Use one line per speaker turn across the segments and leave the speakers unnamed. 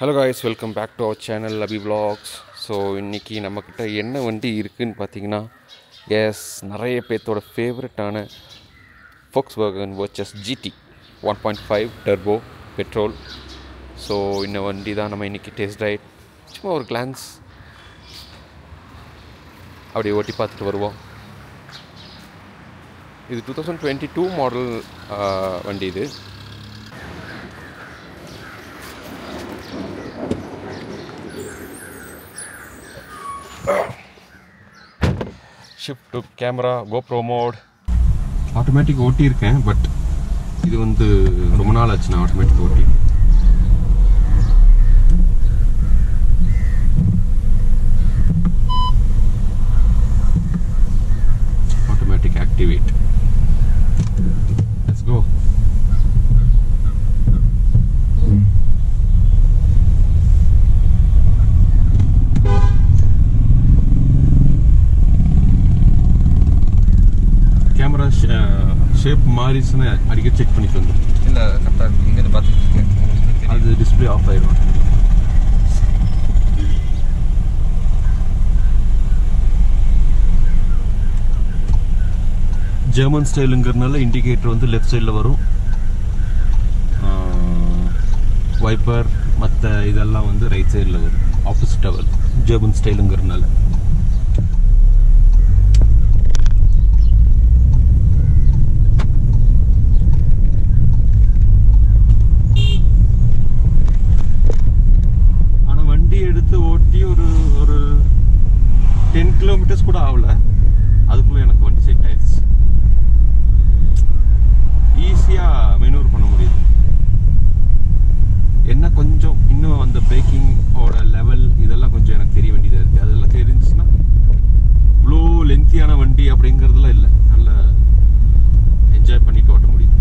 Hello guys welcome back to our channel Abhi vlogs so இன்றைக்கி நம்மக்கிட்ட என்ன வண்டி இருக்குதுன்னு பார்த்தீங்கன்னா எஸ் நிறைய பேர்த்தோட ஃபேவரட்டான Volkswagen Virtus GT one point five turbo petrol so இந்த வண்டி தான் நம்ம இன்றைக்கி டெஸ்ட் ரைட் சும்மா ஒரு கிளான்ஸ் அப்படியே ஓட்டி பார்த்துட்டு வருவோம் இது two thousand twenty two model வண்டி இது shift to camera GoPro mode automatic ஓட்டியிருக்கேன் பட் இது வந்து ரொம்ப நாள் ஆச்சு நான் ஆட்டோமேட்டிக் ஓட்டி automatic activate let's go camera shape மாறிச்சுன்னு அடிக்கடி செக் பண்ணிட்டு வந்து
இல்லை கரெக்டாக இருக்கு இங்கேருந்து பார்த்துட்டு இருக்கேன் உங்களுக்கு தெரியும்.
அது டிஸ்பிளே ஆஃப் ஆயிடும் ஜெர்மன் ஸ்டைலுங்கிறதுனால இண்டிகேட்டர் வந்து லெஃப்ட் சைடில் வரும் வைப்பர் மற்ற இதெல்லாம் வந்து ரைட் சைடில் வரும் ஆப்போசிட்டாக வரும் ஜெர்மன் ஸ்டைலுங்கிறதுனால ஆனால் வண்டி எடுத்து ஓட்டி ஒரு ஒரு டென் கிலோமீட்டர்ஸ் கூட ஆகல அதுக்குள்ளே எனக்கு வண்டி செட் ஆயிடுச்சு ஈஸியாக மெனூர் பண்ண முடியுது என்ன கொஞ்சம் இன்னும் அந்த பிரேக்கிங்கோட லெவல் இதெல்லாம் கொஞ்சம் எனக்கு தெரிய வேண்டியதாக இருக்குது அதெல்லாம் தெரிஞ்சுச்சுன்னா இவ்வளோ லென்த்தியான வண்டி அப்படிங்கிறதுலாம் இல்லை நல்லா என்ஜாய் பண்ணிட்டு ஓட்ட முடியுது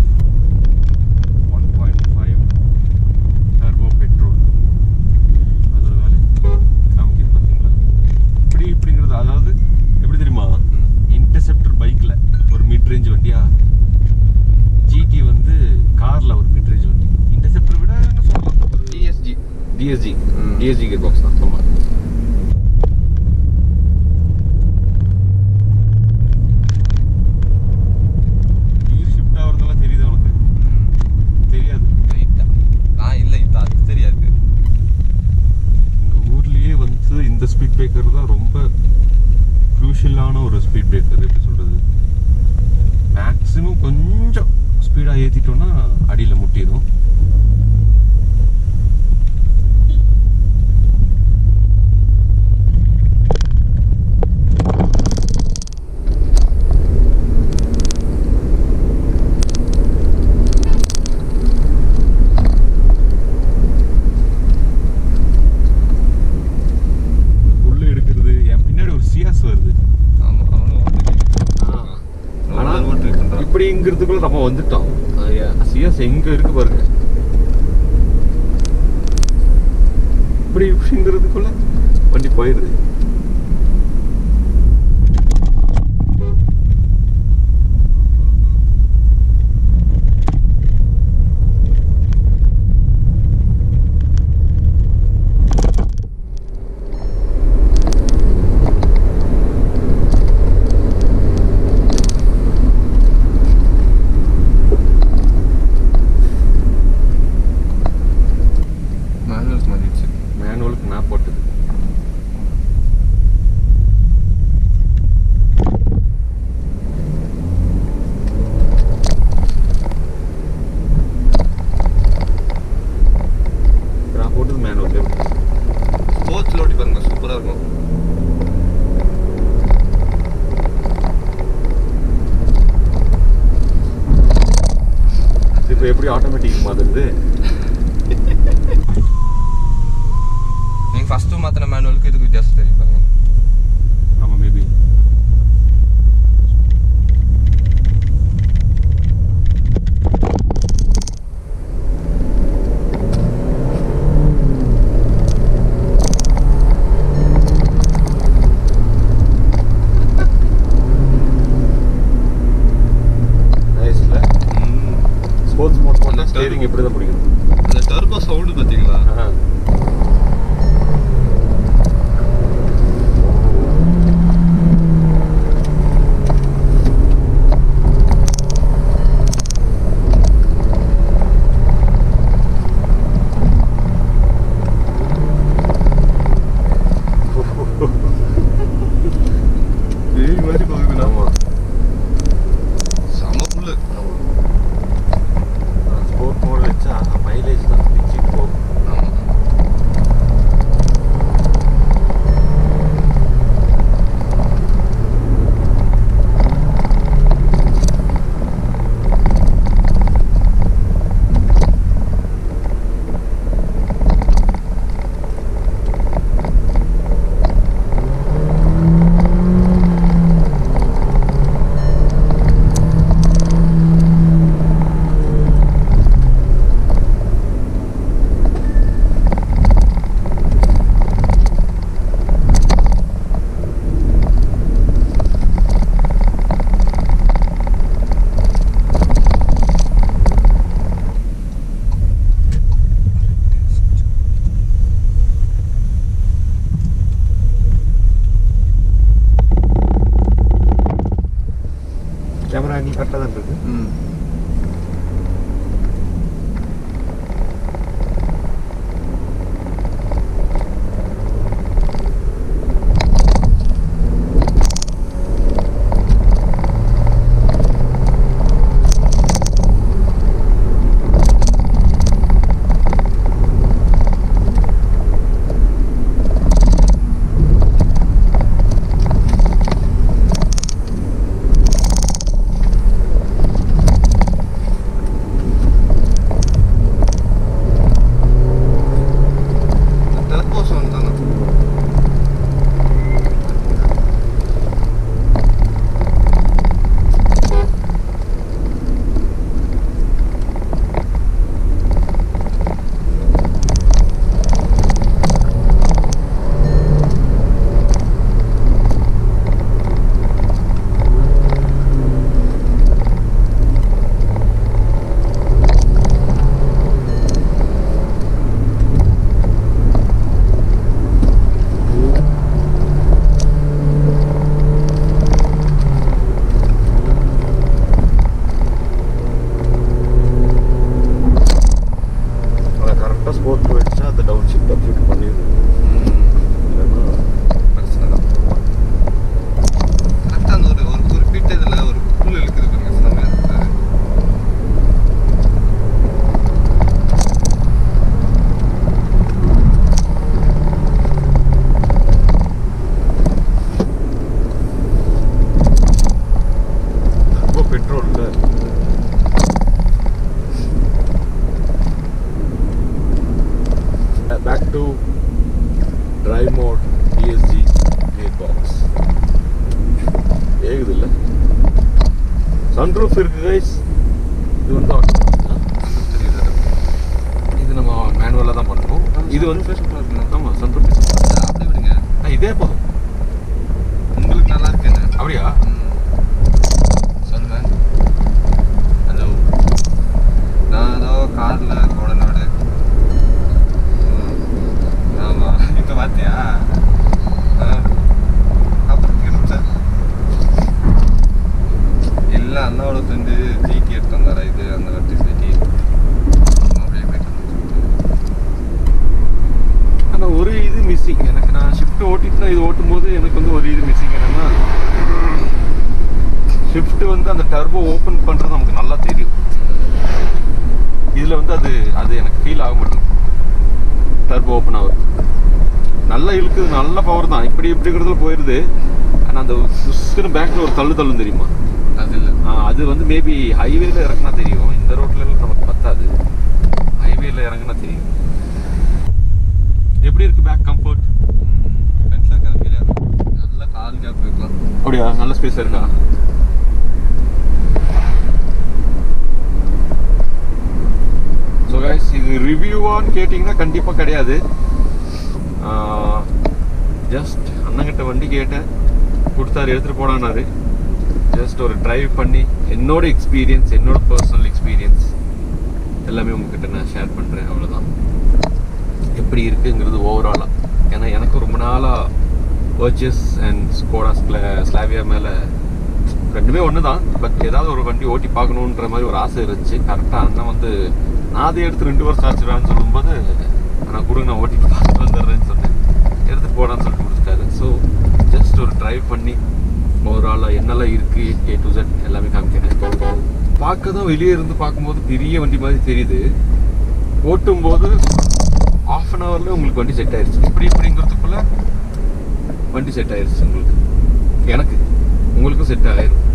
one point five turbo petrol அதோட வேலை காமிக்குது பார்த்தீங்களா இப்படி இப்படிங்கிறது அதாவது எப்படி தெரியுமா இன்டர்செப்டர் பைக்கில் ஒரு மிட் ரேஞ்ச் வண்டியா ஜிடி வந்து காரில் ஒரு மிட் ரேஞ்ச் வண்டி இன்டர்செப்டர் விட என்ன சொல்லலாம் ஒரு
DSG.
டிஎஸ்ஜி
ம்.
டிஎஸ்ஜி கியர் பாக்ஸ் தான் ஆமாம் கீர் ஷிஃப்ட் ஆகிறதெல்லாம் தெரியுது உனக்கு தெரியாது
ரைட்டா நான் இல்லை இது அது தெரியாது
எங்கள் ஊர்லேயே வந்து இந்த ஸ்பீட் பிரேக்கர் தான் ரொம்ப க்ரூஷியலான ஒரு ஸ்பீட் பிரேக்கர் எப்படி சொல்கிறது மேக்ஸிமம் கொஞ்சம் ஸ்பீடாக ஏற்றிட்டோன்னா அடியில் முட்டிடும் உள்ளே எடுக்கிறது என் பின்னாடி ஒரு சியாஸ் வருது
ஆமாம் அவனும்
ஆனா
ரொம்ப ட்ரை பண்ணுறான்
இப்படிங்கிறதுக்குள்ள நம்ம வந்துட்டோம் சியாஸ் எங்க இருக்கு பாருங்க இப்படி இப்படிங்கிறதுக்குள்ள வண்டி போயிடுது
மேனுவல்ஸ் மாறிடுச்சு
மேனுவலுக்கு நான் போட்டது நான் போட்டது மேனுவல்
ஸ்போர்ட்ஸில் ஓட்டி பாருங்க சூப்பராக இருக்கும்
இப்போ எப்படி ஆட்டோமேட்டிக் மாறுது
நீங்கள் ஃபஸ்ட்டு மாற்றின மேனுவலுக்கு இதுக்கு வித்தியாசம் தெரியும் பாருங்க
ஆமாம் மேபி நைஸ்ல ஸ்போர்ட்ஸ் மோட் போட்டால் ஸ்டேரிங் இப்படி தான் பிடிக்கணும்
அந்த டர்போ சவுண்டு பார்த்தீங்களா
ஆ
மாதிரி போகுதுண்ணா
ஆமா
செம புல்லு
ஸ்போர்ட் மோட் வச்சா மைலேஜ் தான் பிச்சுட்டு போகும்
ஆமா
கேமரா நீ கரெக்டாக தான் இருக்கு
ம் டெலபோசம் தானே
அதை கரெக்டாக ஸ்போர்ட் வச்சா அதை டவுன் ஷிஃப்ட் அப் ஷிஃப்ட் பண்ணிடுது இல்லைன்னா
பிரச்சனை தான் கரெக்டாக அந்த ஒரு ஒரு குறிப்பிட்ட இதில் ஒரு புல் இருக்குது பாருங்க செமையா இருக்குது
ரொம்ப பெட்ரோல் இல்லை back to drive mode DSG gear box ஏகுது இல்லை சன்ரூஃப் இருக்கு கைஸ் இது வந்து automatic தான்.
தெரியுது
இது நம்ம மேனுவலாக தான் பண்ணணும் இது வந்து
சூப்பராக இருக்குண்ணா
ஆமாம் சன்ரூஃப்
அப்படி விடுங்க
இதே போதும்
உங்களுக்கு நல்லா இருக்கு என்ன
அப்படியா
சொல்லுவேன் ஹலோ நான் ஏதோ காரில் கோடநாடு ஆமாம் இப்போ பார்த்தியா ஆ. அப்புறம் இருந்துச்சா இல்லை அண்ணாவோட ஃப்ரெண்டு ஜிடி எடுத்து வந்தாரா இது அந்த வட்டி சிட்டி அப்படியே போயிட்டு
ஆனால் ஒரு இது மிஸ்ஸிங் எனக்கு நான் ஷிஃப்ட் ஓட்டிட்டு தான் இது ஓட்டும் போது எனக்கு வந்து ஒரு இது மிஸ்ஸிங் என்னன்னா ஷிஃப்ட் வந்து அந்த டர்போ ஓப்பன் பண்ணுறது நமக்கு நல்லா தெரியும் இதில் வந்து அது அது எனக்கு ஃபீல் ஆக மாட்டேங்குது டர்போ ஓப்பன் ஆகுது நல்லா இழுக்குது நல்ல பவர் தான் இப்படி இப்படிங்கிறதுல போயிடுது ஆனால் அந்த புஷ்க்குன்னு பேக்கில் ஒரு தள்ளு தள்ளும் தெரியுமா
அது இல்லை
ஆ, அது வந்து மேபி ஹைவேல இறக்குனா தெரியும் இந்த ரோட்ல எல்லாம் நமக்கு பத்தாது ஹைவேல இறங்குனா தெரியும் எப்படி இருக்கு பேக் கம்ஃபர்ட்
ஃப்ரெண்ட்ஸில் இருக்கிற ஃபீல் இருக்கும் நல்லா கால் கேப் வைக்கலாம்
அப்படியா நல்ல ஸ்பேஸ் இருக்கா ஸோ கைஸ் இது ரிவ்யூவான்னு கேட்டிங்கன்னா கண்டிப்பாக கிடையாது ஜஸ்ட் அண்ணங்கிட்ட வண்டி கேட்டேன் கொடுத்தாரு எடுத்துகிட்டு போனான்னாரு ஜஸ்ட் ஒரு டிரைவ் பண்ணி என்னோட எக்ஸ்பீரியன்ஸ் என்னோட பர்சனல் எக்ஸ்பீரியன்ஸ் எல்லாமே உங்ககிட்ட நான் ஷேர் பண்ணுறேன் அவ்வளோதான் எப்படி இருக்குங்கிறது ஓவராலாக ஏன்னா எனக்கு ரொம்ப நாளாக பர்ச்சேஸ் அண்ட் ஸ்கோடா ஸ்ல ஸ்லாவியா மேலே ரெண்டுமே ஒன்று தான் பட் ஏதாவது ஒரு வண்டி ஓட்டி பார்க்கணுன்ற மாதிரி ஒரு ஆசை இருந்துச்சு கரெக்டாக அண்ணன் வந்து நான் அதை எடுத்து ரெண்டு வருஷம் ஆச்சுடான்னு சொல்லும்போது நான் கொடுங்க நான் ஓட்டி பார்த்து வந்துடுறேன்னு சொன்னேன் எடுத்துகிட்டு போடான்னு சொல்லிட்டு கொடுத்துட்டாரு ஸோ ஜஸ்ட் ஒரு டிரைவ் பண்ணி ஓவராலாக இருக்குது ஏ டு Z எல்லாமே காமிக்கிறேன் பார்க்க தான் வெளியே இருந்து பார்க்கும்போது பெரிய வண்டி மாதிரி தெரியுது ஓட்டும்போது ஆஃப் அன் ஹவரில் உங்களுக்கு வண்டி செட் ஆயிருச்சு இப்படி இப்படிங்கிறதுக்குள்ள வண்டி செட் ஆயிருச்சு உங்களுக்கு எனக்கு உங்களுக்கும் செட் ஆயிரும்